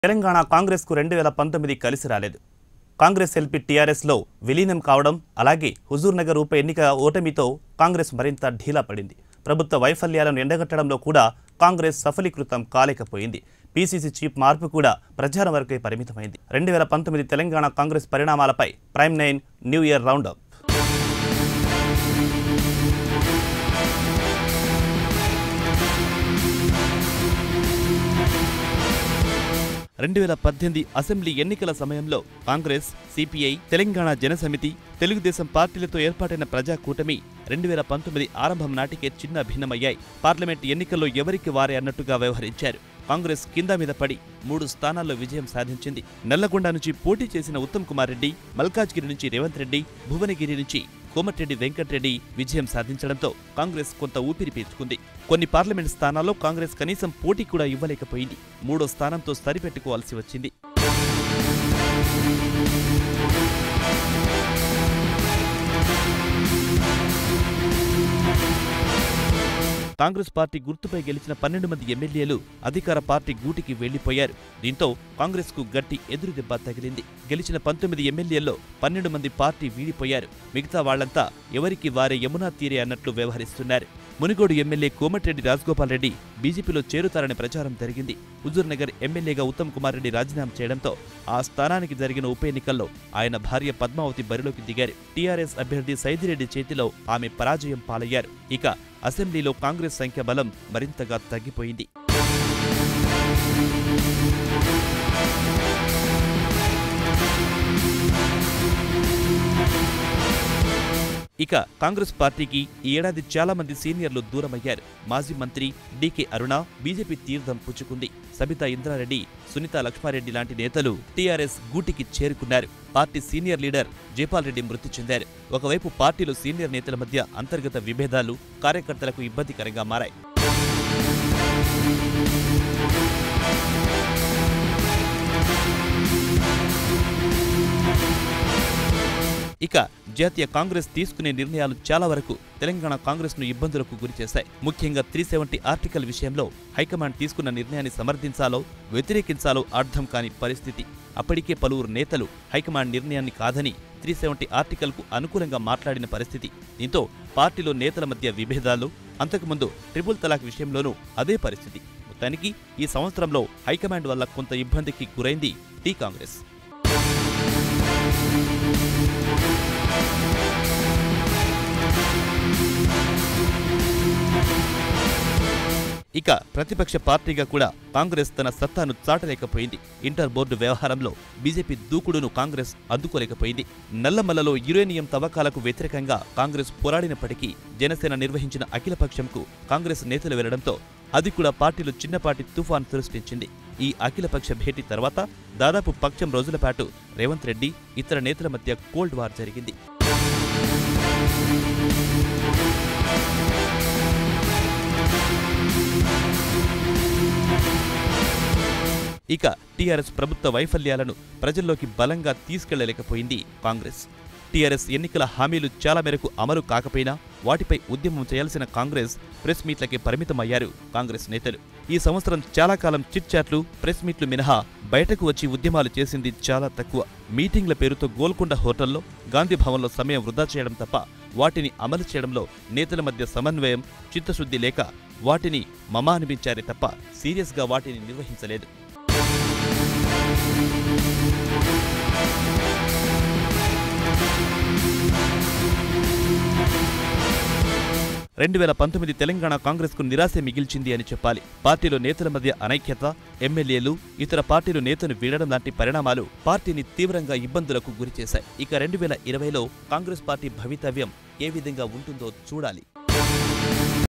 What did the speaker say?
తెలంగాణ కాంగ్రెస్కు రెండు వేల పంతొమ్మిది కలిసి రాలేదు కాంగ్రెస్ ఎల్పీ టీఆర్ఎస్లో విలీనం కావడం అలాగే హుజూర్ నగర్ ఉప ఎన్నిక ఓటమితో కాంగ్రెస్ మరింత ఢీలా పడింది ప్రభుత్వ వైఫల్యాలను ఎండగట్టడంలో కూడా కాంగ్రెస్ సఫలీకృతం కాలేకపోయింది పీసీసీ చీఫ్ మార్పు కూడా ప్రచారం వరకే పరిమితమైంది రెండు వేల పంతొమ్మిది తెలంగాణ కాంగ్రెస్ పరిణామాలపై prime nine new year roundup రెండు వేల పద్దెనిమిది అసెంబ్లీ ఎన్నికల సమయంలో కాంగ్రెస్ సిపిఐ తెలంగాణ జనసమితి తెలుగుదేశం పార్టీలతో ఏర్పాటైన ప్రజా కూటమి రెండు వేల పంతొమ్మిది ఆరంభం నాటికే చిన్న భిన్నమయ్యాయి పార్లమెంట్ ఎన్నికల్లో ఎవరికి వారే అన్నట్టుగా వ్యవహరించారు కాంగ్రెస్ కింద మీద పడి మూడు స్థానాల్లో విజయం సాధించింది నల్లగొండ నుంచి పోటీ చేసిన ఉత్తమ్ కుమార్ రెడ్డి మల్కాజ్గిరి నుంచి రేవంత్ రెడ్డి భువనగిరి నుంచి కోమటిరెడ్డి వెంకటరెడ్డి విజయం సాధించడంతో కాంగ్రెస్ కొంత ఊపిరి పీల్చుకుంది కొన్ని పార్లమెంట్ స్థానాల్లో కాంగ్రెస్ కనీసం పోటీ కూడా ఇవ్వలేకపోయింది మూడో స్థానంతో సరిపెట్టుకోవాల్సి వచ్చింది కాంగ్రెస్ పార్టీ గుర్తుపై గెలిచిన పన్నెండు మంది ఎమ్మెల్యేలు అధికార పార్టీ గూటికి వెళ్లిపోయారు దీంతో కాంగ్రెస్ కు గట్టి ఎదురు దెబ్బ తగిలింది గెలిచిన పంతొమ్మిది ఎమ్మెల్యేల్లో పన్నెండు మంది పార్టీ వీడిపోయారు మిగతా వాళ్లంతా ఎవరికి వారే యమునా తీరే అన్నట్లు వ్యవహరిస్తున్నారు మునుగోడు ఎమ్మెల్యే కోమటిరెడ్డి రాజగోపాల్ రెడ్డి బీజేపీలో చేరుతారని ప్రచారం జరిగింది హుజూర్నగర్ ఎమ్మెల్యేగా ఉత్తమ్ కుమార్ రెడ్డి రాజీనామా చేయడంతో ఆ స్థానానికి జరిగిన ఉప ఎన్నికల్లో ఆయన భార్య పద్మావతి బరిలోకి దిగారు టీఆర్ఎస్ అభ్యర్థి సైదిరెడ్డి చేతిలో ఆమె పరాజయం పాలయ్యారు ఇక అసెంబ్లీలో కాంగ్రెస్ సంఖ్య బలం మరింతగా తగ్గిపోయింది ఇక కాంగ్రెస్ పార్టీకి ఈ ఏడాది చాలా మంది సీనియర్లు దూరమయ్యారు మాజీ మంత్రి డీకే అరుణ బీజేపీ తీర్థం పుచ్చుకుంది సబితా ఇంద్రారెడ్డి సునీత లక్ష్మారెడ్డి లాంటి నేతలు టీఆర్ఎస్ గూటికి చేరుకున్నారు party senior leader Jaipal Reddy మృతి చెందారు ఒకవైపు పార్టీలో సీనియర్ నేతల మధ్య అంతర్గత విభేదాలు కార్యకర్తలకు ఇబ్బందికరంగా మారాయి ఇక జాతీయ కాంగ్రెస్ తీసుకునే నిర్ణయాలు చాలా వరకు తెలంగాణ కాంగ్రెస్ ను ఇబ్బందులకు గురిచేశాయి ముఖ్యంగా త్రీ సెవెంటీ ఆర్టికల్ విషయంలో హైకమాండ్ తీసుకున్న నిర్ణయాన్ని సమర్థించాలో వ్యతిరేకించాలో అర్థం కాని పరిస్థితి అప్పటికే పలువురు నేతలు హైకమాండ్ నిర్ణయాన్ని కాదని త్రీ సెవెంటీ ఆర్టికల్కు అనుకూలంగా మాట్లాడిన పరిస్థితి దీంతో పార్టీలో నేతల మధ్య విభేదాలు అంతకుముందు ట్రిపుల్ తలాక్ విషయంలోనూ అదే పరిస్థితి మొత్తానికి ఈ సంవత్సరంలో హైకమాండ్ వల్ల కొంత ఇబ్బందికి గురైంది టీ కాంగ్రెస్ ఇక ప్రతిపక్ష పార్టీగా కూడా కాంగ్రెస్ తన సత్తాను చాటలేకపోయింది ఇంటర్ బోర్డు వ్యవహారంలో బీజేపీ దూకుడును కాంగ్రెస్ అడ్డుకోలేకపోయింది నల్లమల్లలో యురేనియం తవ్వకాలకు వ్యతిరేకంగా కాంగ్రెస్ పోరాడినప్పటికీ జనసేన నిర్వహించిన అఖిలపక్షంకు కాంగ్రెస్ నేతలు వెళ్లడంతో అది కూడా పార్టీలో చిన్నపాటి తుఫాన్ సృష్టించింది ఈ అఖిలపక్ష భేటీ తర్వాత దాదాపు పక్షం రోజుల పాటు రేవంత్ రెడ్డి ఇతర నేతల మధ్య కోల్డ్ వార్ జరిగింది ఇక టీఆర్ఎస్ ప్రభుత్వ వైఫల్యాలను ప్రజల్లోకి బలంగా తీసుకెళ్లలేకపోయింది కాంగ్రెస్ టీఆర్ఎస్ ఎన్నికల హామీలు చాలా మేరకు అమలు కాకపోయినా వాటిపై ఉద్యమం చేయాల్సిన కాంగ్రెస్ ప్రెస్ మీట్లకే పరిమితమయ్యారు కాంగ్రెస్ నేతలు ఈ సంవత్సరం చాలా కాలం చిట్ చాట్లు ప్రెస్ మీట్లు మినహా బయటకు వచ్చి ఉద్యమాలు చేసింది చాలా తక్కువ మీటింగ్ల పేరుతో గోల్కొండ హోటల్లో గాంధీ భవన్లో సమయం వృధా చేయడం తప్ప వాటిని అమలు చేయడంలో నేతల మధ్య సమన్వయం చిత్తశుద్ధి లేక వాటిని మమా అనిపించారే తప్ప సీరియస్గా వాటిని నిర్వహించలేదు రెండు వేల పంతొమ్మిది తెలంగాణ కాంగ్రెస్కు నిరాశ మిగిల్చింది అని చెప్పాలి పార్టీలో నేతల మధ్య అనైక్యత ఎమ్మెల్యేలు ఇతర పార్టీలు నేతను వీడడం లాంటి పరిణామాలు పార్టీని తీవ్రంగా ఇబ్బందులకు గురిచేశాయి ఇక రెండు వేల ఇరవైలో కాంగ్రెస్ పార్టీ భవితవ్యం ఏ విధంగా ఉంటుందో చూడాలి